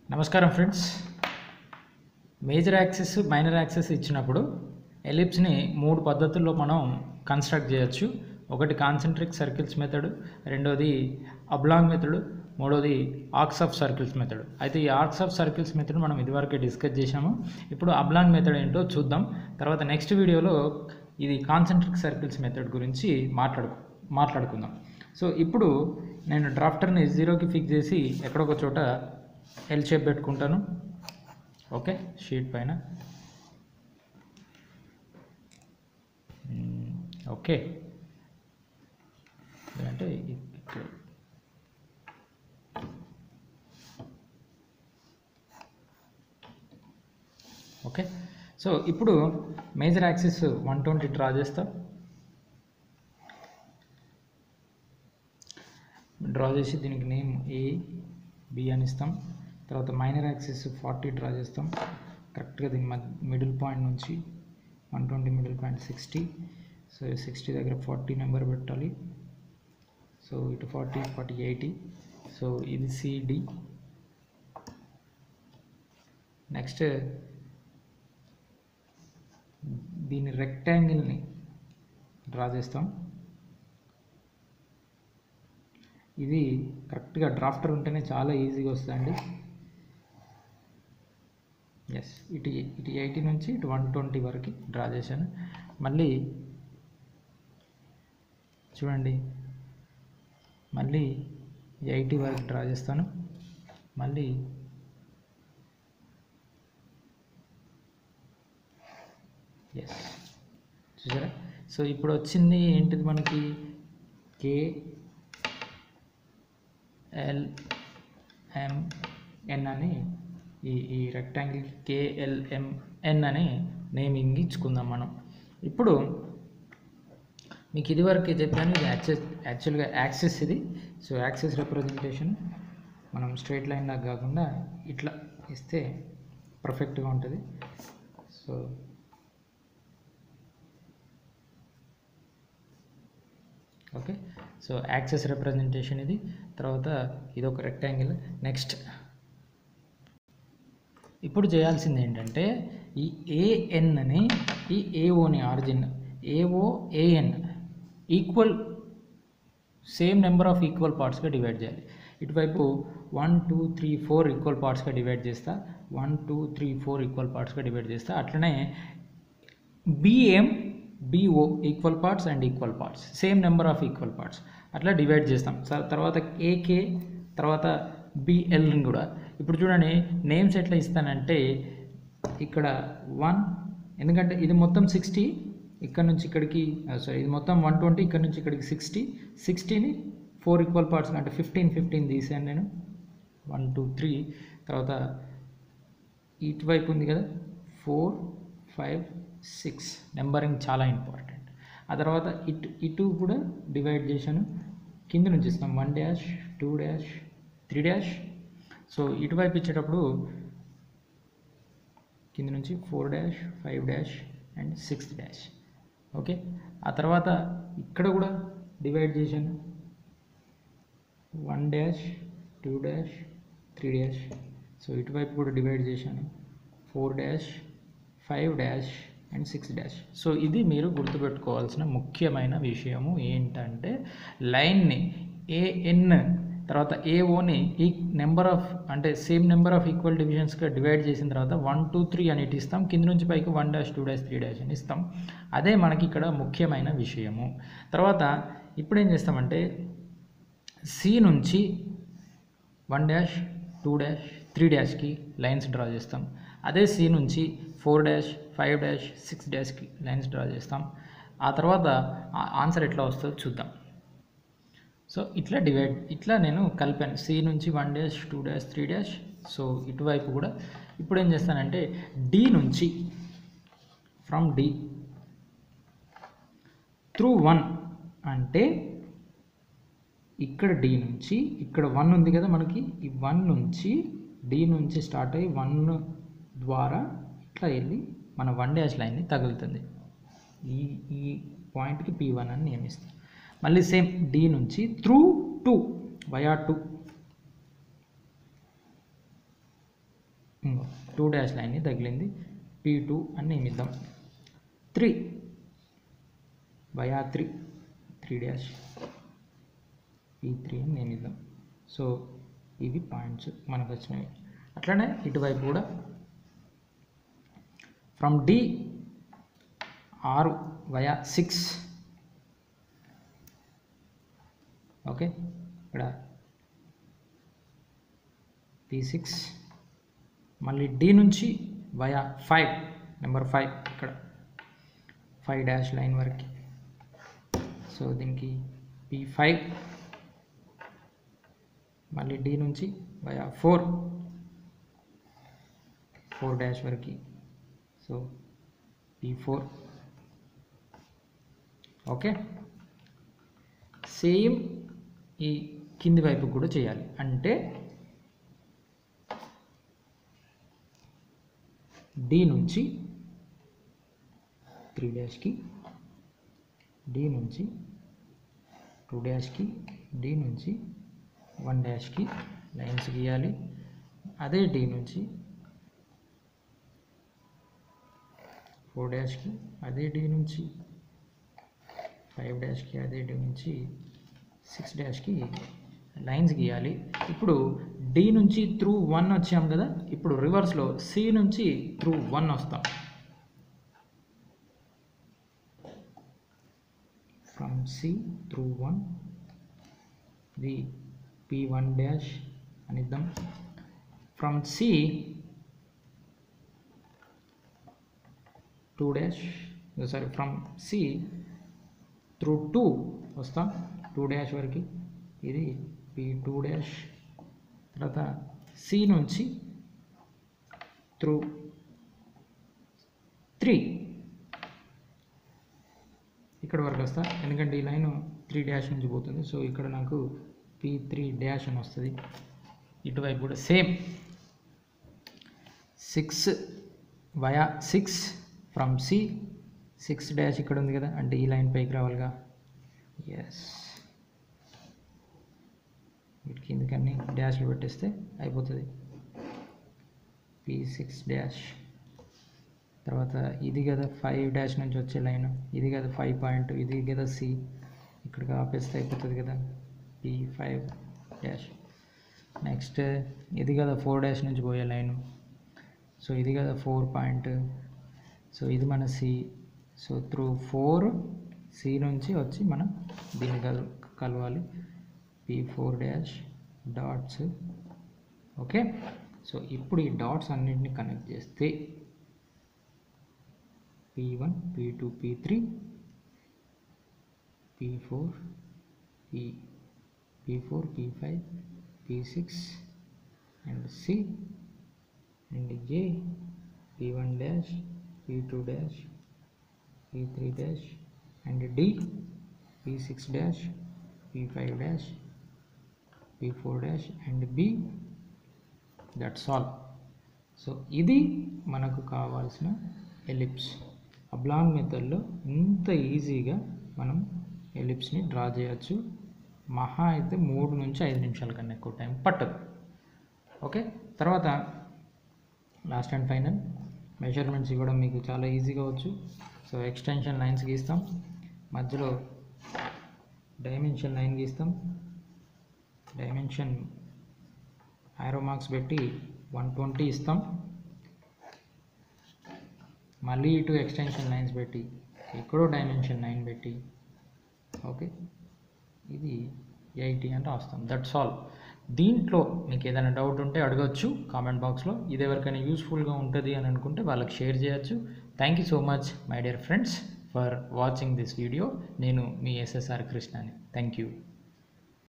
నమస్కారం friends major axes minor axes ఇచ్చినప్పుడు ఎలిప్స్ని మూడు పద్ధతుల్లో మనం కన్స్ట్రక్ట్ చేయొచ్చు ఒకటి కాన్సెంట్రిక్ సర్కిల్స్ మెథడ్ రెండోది అబ్లాంగ్ మెథడ్ మూడోది ఆర్క్స్ ఆఫ్ సర్కిల్స్ మెథడ్ అయితే ఈ ఆర్క్స్ ఆఫ్ సర్కిల్స్ మెథడ్ మనం ఇదివరకే డిస్కస్ చేశాము ఇప్పుడు అబ్లాంగ్ మెథడ్ ఏంటో చూద్దాం తర్వాత నెక్స్ట్ వీడియోలో ఇది కాన్సెంట్రిక్ సర్కిల్స్ మెథడ్ గురించి మాట్లాడుకు మాట్లాడుకుందాం సో ఇప్పుడు నేను డ్రాఫ్టర్ని జీరోకి ఫిక్స్ చేసి ఎక్కడొక చోట ఎల్ షేప్ పెట్టుకుంటాను ఓకే షీట్ పైన మ్మ్, ఓకే అంటే ఇక్కడ ఓకే సో ఇప్పుడు major axis one twenty draw చేస్తాం డ్రా చేసి దీనికి నేమ్ ఏ బి అని ఇస్తాం తర్వాత మైనర్ యాక్సిస్ ఫార్టీ డ్రా చేస్తాం కరెక్ట్గా దీని మిడిల్ పాయింట్ నుంచి one twenty middle point sixty so sixty దగ్గర ఫార్టీ నెంబర్ పెట్టాలి సో ఇటు ఫార్టీ ఫార్టీ ఎయిటీ సో ఇది సిడి నెక్స్ట్ దీని రెక్టాంగిల్ని డ్రా చేస్తాం ఇది కరెక్ట్గా డ్రాఫ్టర్ ఉంటేనే చాలా ఈజీగా వస్తుందండి ఎస్ ఇటు ఇటు ఎయిటీ నుంచి ఇటు వన్ ట్వంటీ వరకు డ్రా చేశాను మళ్ళీ చూడండి మళ్ళీ ఎయిటీ వరకు డ్రా చేస్తాను మళ్ళీ ఎస్ చూసారా సో ఇప్పుడు వచ్చింది ఏంటిది మనకి కే ఎల్ ఎం ఎన్ అని ఈ ఈ రెక్టాంగిల్ కేఎల్ఎం ఎన్ అని నేమింగ్ ఇచ్చుకుందాం మనం ఇప్పుడు మీకు ఇదివరకే చెప్పాను ఇది యాక్సెస్ యాక్చువల్గా యాక్సెస్ ఇది సో యాక్సెస్ రిప్రజెంటేషన్ మనం స్ట్రైట్ లైన్ లాగా కాకుండా ఇట్లా ఇస్తే పర్ఫెక్ట్గా ఉంటుంది so okay so axes representation ఇది తర్వాత ఇది ఒక రెక్టాంగిల్ నెక్స్ట్ ఇప్పుడు చేయాల్సింది ఏంటంటే ఈ ఏఎన్ అని ఈ ఏఓని origin AO AN equal same number of equal పార్ట్స్గా డివైడ్ చేయాలి ఇటువైపు one two three four equal పార్ట్స్గా డివైడ్ చేస్తా one two three four equal పార్ట్స్గా డివైడ్ చేస్తా అట్లనే BM BO equal parts and equal parts same number of equal parts అట్లా divide చేస్తాం స- తర్వాత ఏకే తర్వాత బిఎల్ని కూడా ఇప్పుడు చూడండి నేమ్స్ ఎట్లా ఇస్తానంటే ఇక్కడ వన్ ఎందుకంటే ఇది మొత్తం సిక్స్టీ ఇక్కడ నుంచి ఇక్కడికి సారీ ఇది మొత్తం వన్ ట్వంటీ ఇక్కడ నుంచి ఇక్కడికి సిక్స్టీ సిక్స్టీని ఫోర్ ఈక్వల్ పార్ట్స్ అంటే ఫిఫ్టీన్ ఫిఫ్టీన్ తీసాను నేను వన్ టూ త్రీ తర్వాత ఇటువైపు ఉంది కదా ఫోర్ ఫైవ్ సిక్స్ నెంబరింగ్ చాలా ఇంపార్టెంట్ ఆ తర్వాత ఇటు ఇటు కూడా డివైడ్ చేశాను కింద నుంచి ఇస్తాం one dash two dash three dash so ఇటువైపు ఇచ్చేటప్పుడు కింద నుంచి four dash five dash and sixth dash okay ఆ తర్వాత ఇక్కడ కూడా డివైడ్ చేశాను one dash two dash three dash so ఇటువైపు కూడా డివైడ్ చేశాను four dash five dash and six dash so ఇది మీరు గుర్తుపెట్టుకోవాల్సిన ముఖ్యమైన విషయము ఏంటంటే లైన్ని ఏఎన్ తర్వాత ఏఓని ఈ నెంబర్ ఆఫ్ అంటే సేమ్ నెంబర్ ఆఫ్ ఈక్వల్ డివిజన్స్గా డివైడ్ చేసిన తర్వాత వన్ టూ త్రీ అని ఇటు ఇస్తాం కింద నుంచి పైకి one dash two dash three dash అని ఇస్తాం అదే మనకి ఇక్కడ ముఖ్యమైన విషయము తర్వాత ఇప్పుడు ఏం చేస్తామంటే సి నుంచి one dash two dash three డాష్కి లైన్స్ డ్రా చేస్తాం అదే సి నుంచి four dash five dash six డాష్కి లైన్స్ డ్రా చేస్తాం ఆ తర్వాత ఆన్సర్ ఎట్లా వస్తుందో చూద్దాం సో ఇట్లా డివైడ్ ఇట్లా నేను కలిపాను సి నుంచి one dash two dash three dash so ఇటువైపు కూడా ఇప్పుడు ఏం చేస్తానంటే డి నుంచి ఫ్రమ్ డి త్రూ వన్ అంటే ఇక్కడ డి నుంచి ఇక్కడ వన్ ఉంది కదా మనకి ఈ వన్ నుంచి డి నుంచి స్టార్ట్ అయ్యి వన్ ద్వారా ఇట్లా వెళ్ళి మన వన్ డాష్ లైన్ని తగులుతుంది ఈ ఈ పాయింట్కి పీ వన్ అని నియమిస్తాం మళ్ళీ సేమ్ డి నుంచి through two via two two dash లైన్ని తగిలింది పీ టూ అని నియమిద్దాం three via three three dash P three అని నియమిద్దాం సో ఇవి పాయింట్స్ మనకు వచ్చినవి అట్లనే ఇటువైపు కూడా ఫ్రమ్ డి ఆరు వయా సిక్స్ ఓకే ఇక్కడ పీ సిక్స్ మళ్ళీ డి నుంచి వయా ఫైవ్ నెంబర్ ఫైవ్ ఇక్కడ ఫైవ్ డాష్ లైన్ వరకు సో దీనికి పీ ఫైవ్ మళ్ళీ డి నుంచి వయా ఫోర్ ఫోర్ డాష్ వరకు so P four okay same ఈ కింది వైపు కూడా చేయాలి అంటే డి నుంచి త్రీ డాష్కి డి నుంచి టూ డాష్కి డి నుంచి వన్ డాష్కి లైన్స్ గీయాలి అదే డి నుంచి ఫోర్ డాష్కి అదే డి నుంచి ఫైవ్ డాష్కి అదే డి నుంచి సిక్స్ డాష్కి లైన్స్ గీయాలి ఇప్పుడు డి నుంచి త్రూ వన్ వచ్చాం కదా ఇప్పుడు రివర్స్లో సి నుంచి త్రూ వన్ వస్తాం from C through one the P one dash అనిద్దాం from C two dash sorry from C through two వస్తాం టూ డాష్ వరకు ఇది పి టూ డాష్ తర్వాత సి నుంచి త్రూ త్రీ ఇక్కడ వరకు వస్తా ఎందుకంటే ఈ లైన్ త్రీ డాష్ నుంచి పోతుంది సో ఇక్కడ నాకు పి త్రీ డాష్ అని వస్తుంది ఇటువైపు కూడా same six via six from C six dash ఇక్కడ ఉంది కదా అంటే ఈ లైన్ పైకి రావాలిగా ఎస్ వీటికి ఎందుకని డాష్లు పెట్టేస్తే అయిపోతుంది పి సిక్స్ డాష్ తర్వాత ఇది కదా ఫైవ్ డాష్ నుంచి వచ్చే లైన్ ఇది కదా ఫైవ్ పాయింట్ ఇది కదా సి ఇక్కడికి ఆపేస్తే అయిపోతుంది కదా పి ఫైవ్ డాష్ నెక్స్ట్ ఇది కదా ఫోర్ డాష్ నుంచి పోయే లైన్ సో ఇది కదా ఫోర్ పాయింట్ సో ఇది మన C so through four C నుంచి వచ్చి మనం దీన్ని కల కలవాలి P four dash dots okay so ఇప్పుడు ఈ డాట్స్ అన్నింటిని కనెక్ట్ చేస్తే P one P two P three P four P P four P five P six and C and A P one dash P two dash P three dash and D P six dash P five dash P four dash and B that's all so ఇది మనకు కావాల్సిన ellipse oblong మెథడ్లో ఇంత ఈజీగా మనం ఎలిప్స్ని draw చేయొచ్చు మహా అయితే మూడు నుంచి ఐదు నిమిషాల కన్నా ఎక్కువ టైం పట్టదు ఓకే తర్వాత లాస్ట్ అండ్ ఫైనల్ మెజర్మెంట్స్ ఇవ్వడం మీకు చాలా ఈజీగా వచ్చు సో ఎక్స్టెన్షన్ లైన్స్ గీస్తాం మధ్యలో డైమెన్షన్ లైన్ గీస్తాం డైమెన్షన్ ఆరో మార్క్స్ పెట్టి వన్ ట్వంటీ ఇస్తాం మళ్ళీ ఇటు ఎక్స్టెన్షన్ లైన్స్ పెట్టి ఎక్కడో డైమెన్షన్ లైన్ పెట్టి ఓకే ఇది ఎయిటీ అని రాస్తాం దట్స్ ఆల్ దీంట్లో మీకు ఏదైనా డౌట్ ఉంటే అడగచ్చు కామెంట్ బాక్స్లో ఇది ఎవరికైనా యూస్ఫుల్గా ఉంటుంది అని అనుకుంటే వాళ్ళకి షేర్ చేయొచ్చు thank you so much my dear friends for watching this video నేను మీ ఎస్ఎస్ఆర్ కృష్ణని థ్యాంక్ యూ